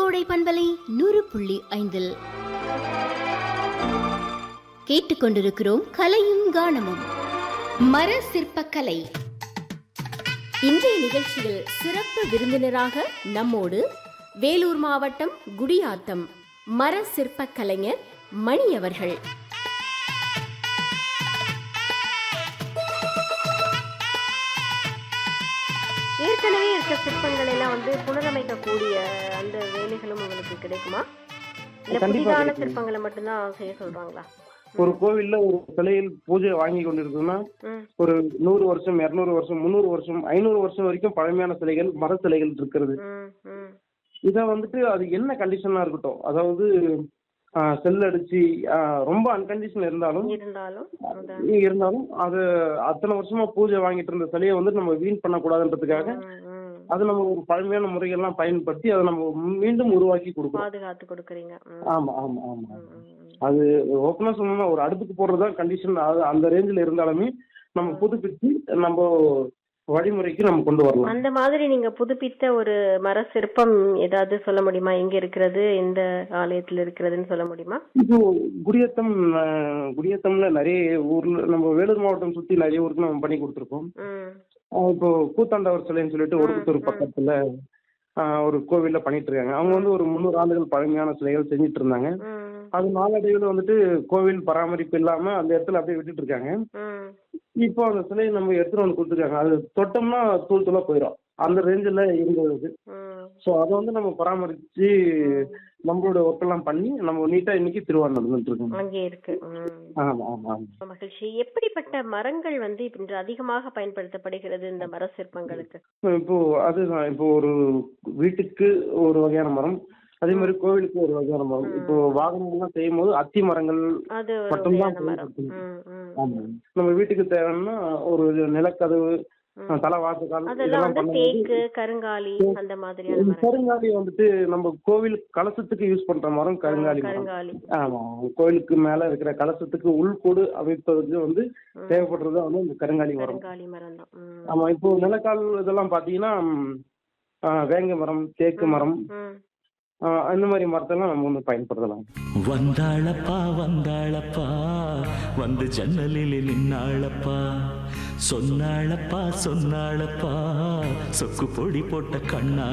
கோடை பண்பலை நூறு புள்ளி ஐந்தில் கேட்டுக்கொண்டிருக்கிறோம் கலையும் கானமும் மர சிற்பக்கலை இன்றைய நிகழ்ச்சியில் சிறப்பு விருந்தினராக நம்மோடு வேலூர் மாவட்டம் குடியாத்தம் மர சிற்பக் கலைஞர் மணி அவர்கள் ஏற்கனவே இருக்க சிற்பங்கள் எல்லாம் வந்து புனரமைக்கக்கூடிய அந்த வேலைகளும் உங்களுக்கு கிடைக்குமா இல்ல கண்டிப்பா புதிதான கிடைக்கும். சிற்பங்களை மட்டும்தான் செய்ய சொல்றாங்களா ஒரு கோவில்ல ஒரு சிலையில் பூஜை வாங்கி கொண்டிருக்குன்னா ம் ஒரு நூறு வருஷம் இருநூறு வருஷம் முந்நூறு வருஷம் ஐநூறு வருஷம் வரைக்கும் பழமையான சிலைகள் மர சிலைகள் இருக்கிறது ம் ம் இதை வந்துட்டு அது என்ன கண்டிஷனா இருக்கட்டும் அதாவது செல் அடிச்சு ஆஹ், ரொம்ப அன்கண்டிஷன் இருந்தாலும் இருந்தாலும் அதான். இருந்தாலும் அது அத்தனை வருஷமா பூஜை வாங்கிட்டு இருந்த சிலையை வந்து நம்ம வீண் பண்ணக்கூடாதுன்றதுக்காக ம், ம். அது நம்ம ஒரு பழமையான முறைகள்லாம் பயன்படுத்தி அதை நம்ம மீண்டும் உருவாக்கி கொடுக்கணும் பாதுகாத்து கொடுக்குறீங்க ம், ஆமா ஆமா ஆமா ம், ம், ம். அது ஓப்பனா சொல்லணும்னா ஒரு அடுப்புக்கு போடுறதுதான் கண்டிஷன் அது அந்த ரேஞ்சில் இருந்தாலுமே நம்ம புதுப்பிச்சு நம்ம வழிமுறைக்கு நம்ம கொண்டு வரலாம் அந்த மாதிரி நீங்க புதுப்பித்த ஒரு மர சிற்பம் ஏதாவது சொல்ல முடியுமா எங்க இருக்கிறது எந்த ஆலயத்துல இருக்கிறதுன்னு சொல்ல முடியுமா இப்போ குடியத்தம் அஹ், குடியத்தம்ல நிறைய ஊர்ல நம்ம வேலூர் மாவட்டம் சுத்தி நிறைய ஊருக்கு நம்ம பண்ணி கொடுத்துருக்கோம் ம் அஹ் இப்போ கூத்தாண்டவர் சிலைன்னு சொல்லிட்டு ஒடுக்குத்தூர் பக்கத்துல அஹ், ஒரு கோவில்ல பண்ணிட்டு இருக்காங்க அவங்க வந்து ஒரு முந்நூறு ஆண்டுகள் பழமையான சிலைகள் செஞ்சுட்டு இருந்தாங்க ம் அது நாளடைவில் வந்துட்டு கோவில் பராமரிப்பு இல்லாம அந்த இடத்துல அப்படியே விட்டுட்டு இருக்காங்க ம் இப்போ அந்த சிலையை நம்ம எடுத்துட்டு வந்து கொடுத்துருக்காங்க அது தொட்டோம்னா தூள் தூளா போயிடும் அந்த ரேஞ்சில் இருந்தது அது ம் ஸோ அதை வந்து நம்ம பராமரிச்சு நம்மளோட ஒர்க் எல்லாம் பண்ணி நம்ம நீட்டா இன்னைக்கு திருவாரூர் நடந்துட்டு இருக்கோம் அங்கே இருக்கு ம் ஆமா ஆமா ஆமா மகிழ்ச்சி எப்படிப்பட்ட மரங்கள் வந்து இப்ப இன்று அதிகமாக பயன்படுத்தப்படுகிறது இந்த மர சிற்பங்களுக்கு இப்போ அதுதான் இப்போ ஒரு வீட்டுக்கு ஒரு வகையான மரம் அதே மாதிரி கோவிலுக்கு ஒரு வகையான மரம் இப்போ வாகனங்கள்லாம் செய்யும் போது அத்தி மரங்கள் அது ஒரு மட்டும்தான் வகையான மரம் பயன்படுத்தணும். ம், ம். ஆமா நம்ம வீட்டுக்கு தேவைன்னா ஒரு நிலக்கதவு ம். தலை வாசக்கால் அதெல்லாம் இதெல்லாம் வந்து பண்ணும்போது தேக்கு கருங்காலி அந்த மாதிரியான மரம் கருங்காலி வந்துட்டு நம்ம கோவில் கலசத்துக்கு யூஸ் பண்ற மரம் கருங்காலி மரம் கருங்காலி ஆமா கோயிலுக்கு மேல இருக்கிற கலசத்துக்கு உள்கூடு அமைப்பதற்கு வந்து ம். தேவைப்படுறது வந்து இந்த கருங்காலி மரம் கருங்காலி மரம் தான் ம். ஆமா இப்போ நிலக்கால் இதெல்லாம் பாத்தீங்கன்னா ம், ஆ, வேங்க மரம் தேக்கு மரம் ம். ஆ, இந்த மாதிரி மரத்தெல்லாம் நம்ம வந்து பயன்படுத்தலாம் வந்தாளப்பா வந்தாளப்பா வந்து ஜன்னலில் நின்னாளப்பா சொன்னாளப்பா சொன்னாளப்பா சொக்கு பொடி போட்ட கண்ணா